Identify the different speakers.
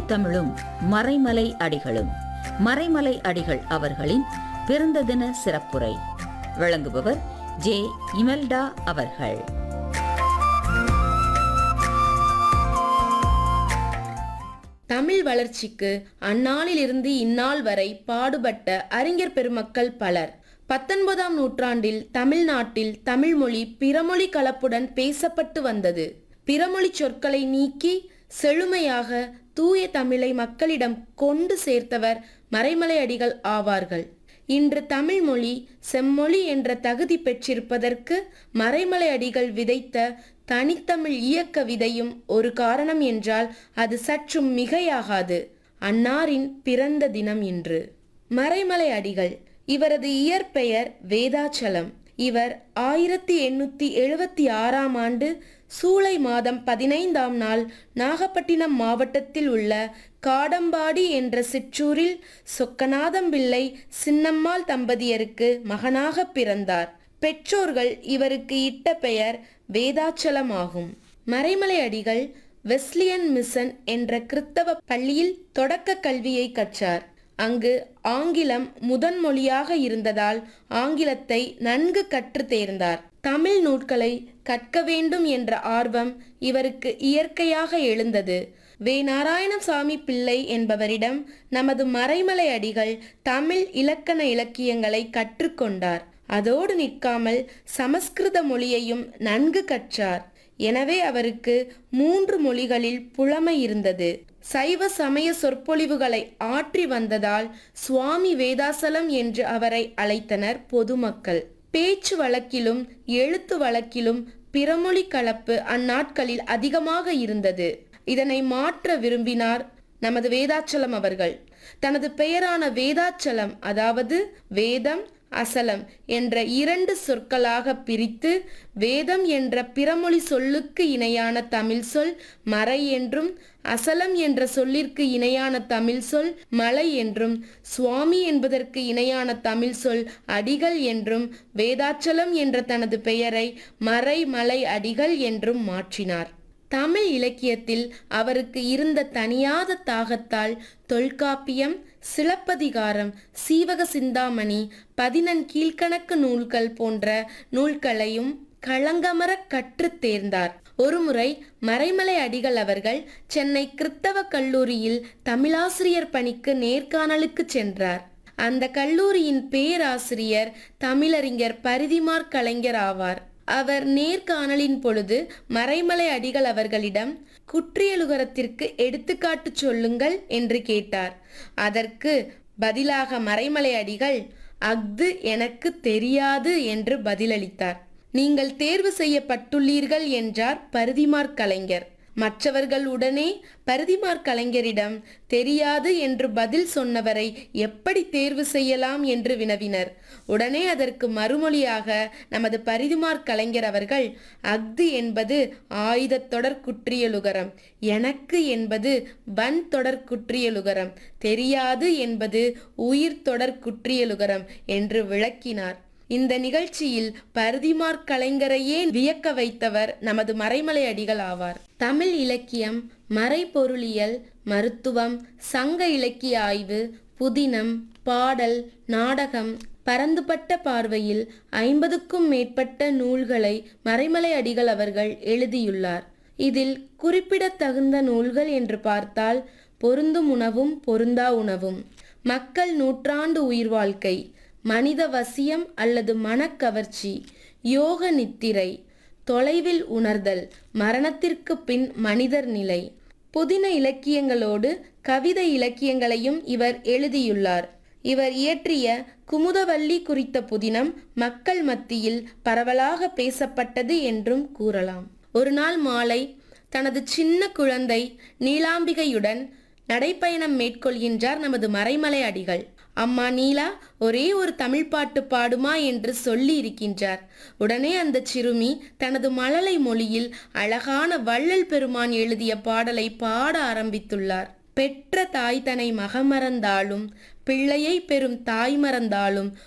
Speaker 1: தமிழும் மறைமலை அடிகளும் மறைமலை அடிகள் அவர்களின் பிறந்த தின சிறப்புரை வழங்குபவர் ஜே இமெல்டா அவர்கள்
Speaker 2: தமிழ் வளர்ச்சிக்கு அந்நாளிலிருந்து இந்நாள் வரை பாடுபட்ட அறிஞர் பெருமக்கள் பலர் பத்தொன்பதாம் நூற்றாண்டில் தமிழ்நாட்டில் தமிழ்மொழி பிறமொழி கலப்புடன் பேசப்பட்டு வந்தது பிறமொழி சொற்களை நீக்கி செழுமையாக தூய தமிழை மக்களிடம் கொண்டு சேர்த்தவர் மறைமலை அடிகள் ஆவார்கள் இன்று தமிழ் மொழி செம்மொழி என்ற தகுதி பெற்றிருப்பதற்கு மறைமலை அடிகள் விதைத்த தனித்தமிழ் இயக்க விதையும் ஒரு காரணம் என்றால் அது சற்றும் மிகையாகாது அன்னாரின் பிறந்த தினம் இன்று மறைமலை அடிகள் இவரது இயற்பெயர் வேதாச்சலம் இவர் ஆயிரத்தி எண்ணூத்தி எழுபத்தி ஆறாம் ஆண்டு சூலை மாதம் பதினைந்தாம் நாள் நாகப்பட்டினம் மாவட்டத்தில் உள்ள காடம்பாடி என்ற சிற்றூரில் சொக்கநாதம் பிள்ளை சின்னம்மாள் தம்பதியருக்கு மகனாக பிறந்தார் பெற்றோர்கள் இவருக்கு இட்ட பெயர் வேதாச்சலம் ஆகும் மறைமலை அடிகள் வெஸ்லியன் மிஷன் என்ற கிறித்தவ பள்ளியில் தொடக்க கல்வியை கற்றார் அங்கு ஆங்கிலம் முதன் மொழியாக இருந்ததால் ஆங்கிலத்தை நன்கு கற்று தேர்ந்தார் தமிழ் நூட்களை கற்க வேண்டும் என்ற ஆர்வம் இவருக்கு இயற்கையாக எழுந்தது வே நாராயணசாமி பிள்ளை என்பவரிடம் நமது மறைமலை அடிகள் தமிழ் இலக்கண இலக்கியங்களை கற்றுக்கொண்டார் அதோடு நிற்காமல் சமஸ்கிருத மொழியையும் நன்கு கற்றார் எனவே அவருக்கு மூன்று மொழிகளில் புலமை இருந்தது சைவ சமய சொற்பொழிவுகளை ஆற்றி வந்ததால் சுவாமி வேதாசலம் என்று அவரை அழைத்தனர் பொதுமக்கள் பேச்சு வழக்கிலும் எழுத்து வழக்கிலும் பிறமொழி கலப்பு அந்நாட்களில் அதிகமாக இருந்தது இதனை மாற்ற விரும்பினார் நமது வேதாச்சலம் அவர்கள் தனது பெயரான வேதாச்சலம் அதாவது வேதம் அசலம் என்ற இரண்டு சொற்களாக பிரித்து வேதம் என்ற பிறமொழி சொல்லுக்கு இணையான தமிழ் சொல் மறை என்றும் அசலம் என்ற சொல்லிற்கு இணையான தமிழ் சொல் மலை என்றும் சுவாமி என்பதற்கு இணையான தமிழ் சொல் அடிகள் என்றும் வேதாச்சலம் என்ற தனது பெயரை மறை மலை அடிகள் என்றும் மாற்றினார் தமிழ் இலக்கியத்தில் அவருக்கு இருந்த தனியாத தாகத்தால் தொல்காப்பியம் சிலப்பதிகாரம் சீவக சிந்தாமணி பதினெண் கீழ்கணக்கு நூல்கள் போன்ற நூல்களையும் களங்கமர கற்றுத் தேர்ந்தார் ஒருமுறை மறைமலை அடிகள் அவர்கள் சென்னை கிறித்தவ கல்லூரியில் தமிழாசிரியர் பணிக்கு நேர்காணலுக்கு சென்றார் அந்த கல்லூரியின் பேராசிரியர் தமிழறிஞர் பரிதிமார் கலைஞர் ஆவார் அவர் நேர்காணலின் பொழுது மறைமலை அடிகள் அவர்களிடம் குற்றியலுகரத்திற்கு எடுத்துக்காட்டு சொல்லுங்கள் என்று கேட்டார் அதற்கு பதிலாக மறைமலை அடிகள் அஃது எனக்கு தெரியாது என்று பதிலளித்தார் நீங்கள் தேர்வு செய்யப்பட்டுள்ளீர்கள் என்றார் பருதிமார் கலைஞர் மற்றவர்கள் உடனே பருதிமார் கலைஞரிடம் தெரியாது என்று பதில் சொன்னவரை எப்படி தேர்வு செய்யலாம் என்று வினவினர் உடனே அதற்கு மறுமொழியாக நமது பரிதிமார் கலைஞர் அவர்கள் அஃது என்பது ஆயுதத் தொடர் குற்றியலுகரம் எனக்கு என்பது வன் தொடர் குற்றியலுகரம் தெரியாது என்பது உயிர் தொடர் குற்றியலுகரம் என்று விளக்கினார் இந்த நிகழ்ச்சியில் பருதிமார் கலைஞரையே வியக்க வைத்தவர் நமது மறைமலை அடிகள் ஆவார் தமிழ் இலக்கியம் மறைபொருளியல் மருத்துவம் சங்க இலக்கிய ஆய்வு புதினம் பாடல் நாடகம் பரந்துபட்ட பார்வையில் ஐம்பதுக்கும் மேற்பட்ட நூல்களை மறைமலை அடிகள் அவர்கள் எழுதியுள்ளார் இதில் குறிப்பிடத்தகுந்த நூல்கள் என்று பார்த்தால் பொருந்தும் உணவும் பொருந்தா உணவும் மக்கள் நூற்றாண்டு உயிர் வாழ்க்கை மனித வசியம் அல்லது மனக்கவர்ச்சி யோக நித்திரை தொலைவில் உணர்தல் மரணத்திற்கு பின் மனிதர் நிலை புதின இலக்கியங்களோடு கவிதை இலக்கியங்களையும் இவர் எழுதியுள்ளார் இவர் இயற்றிய குமுதவல்லி குறித்த புதினம் மக்கள் மத்தியில் பரவலாக பேசப்பட்டது என்றும் கூறலாம் ஒரு நாள் மாலை தனது சின்ன குழந்தை நீலாம்பிகையுடன் நடைப்பயணம் மேற்கொள்கின்றார் நமது மறைமலை அடிகள் அம்மா நீலா ஒரே ஒரு தமிழ் பாட்டு பாடுமா என்று சொல்லி இருக்கின்றார் உடனே அந்த சிறுமி தனது மழலை மொழியில் அழகான வள்ளல் பெருமான் எழுதிய பாடலை பாட ஆரம்பித்துள்ளார் பெற்ற தாய் தனை மகமறந்தாலும் பிள்ளையை பெறும் தாய் மறந்தாலும்